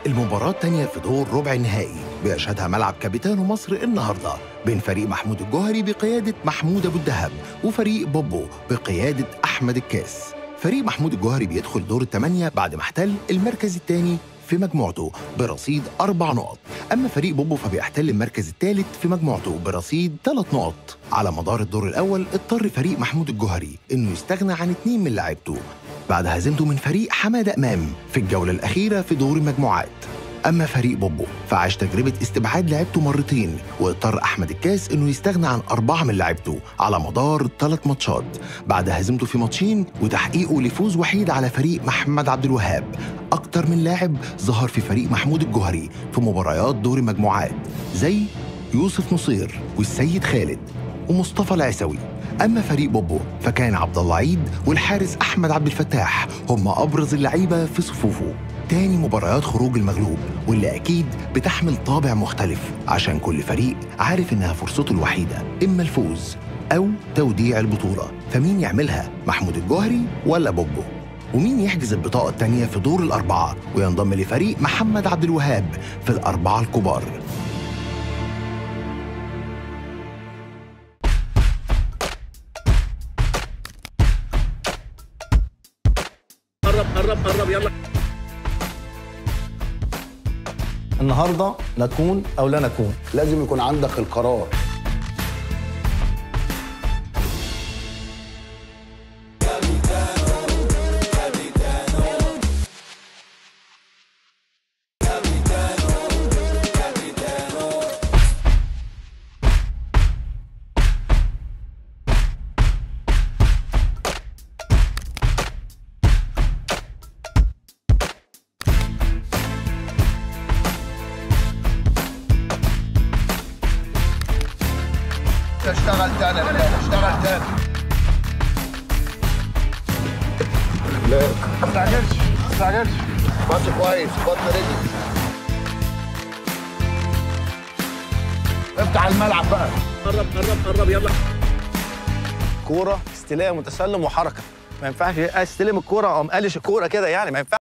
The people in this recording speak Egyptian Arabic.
المباراة التانية في دور ربع النهائي بيشهدها ملعب كابيتانو مصر النهاردة بين فريق محمود الجوهري بقيادة محمود أبو الدهب وفريق بوبو بقيادة أحمد الكاس فريق محمود الجوهري بيدخل دور الثمانية بعد ما احتل المركز الثاني في مجموعته برصيد أربع نقط أما فريق بوبو فبيحتل المركز الثالث في مجموعته برصيد ثلاث نقط على مدار الدور الأول اضطر فريق محمود الجوهري إنه يستغنى عن اتنين من لاعيبته بعد هزيمته من فريق حمادة أمام في الجولة الأخيرة في دور المجموعات أما فريق بوبو فعاش تجربة استبعاد لعيبته مرتين واضطر أحمد الكاس إنه يستغنى عن أربعة من لعيبته على مدار ثلاث ماتشات بعد هزيمته في ماتشين وتحقيقه لفوز وحيد على فريق محمد عبد الوهاب أكتر من لاعب ظهر في فريق محمود الجوهري في مباريات دور المجموعات زي يوسف نصير والسيد خالد ومصطفى العسوي اما فريق بوبو فكان عبد الله عيد والحارس احمد عبد الفتاح هم ابرز اللعيبه في صفوفه تاني مباريات خروج المغلوب واللي اكيد بتحمل طابع مختلف عشان كل فريق عارف انها فرصته الوحيده اما الفوز او توديع البطوله فمين يعملها محمود الجوهري ولا بوبو ومين يحجز البطاقة التانية في دور الأربعة وينضم لفريق محمد عبد الوهاب في الأربعة الكبار قرب قرب قرب يلا النهارده نكون او لا نكون لازم يكون عندك القرار اشتغل تاني يا بلال اشتغل تاني لا ما تستعجلش ما تستعجلش ماشي كويس بطن رجلي افتح الملعب بقى قرب قرب قرب يلا كوره استلام وتسلم وحركه ما ينفعش استلم الكوره او مقلش الكوره كده يعني ما ينفعش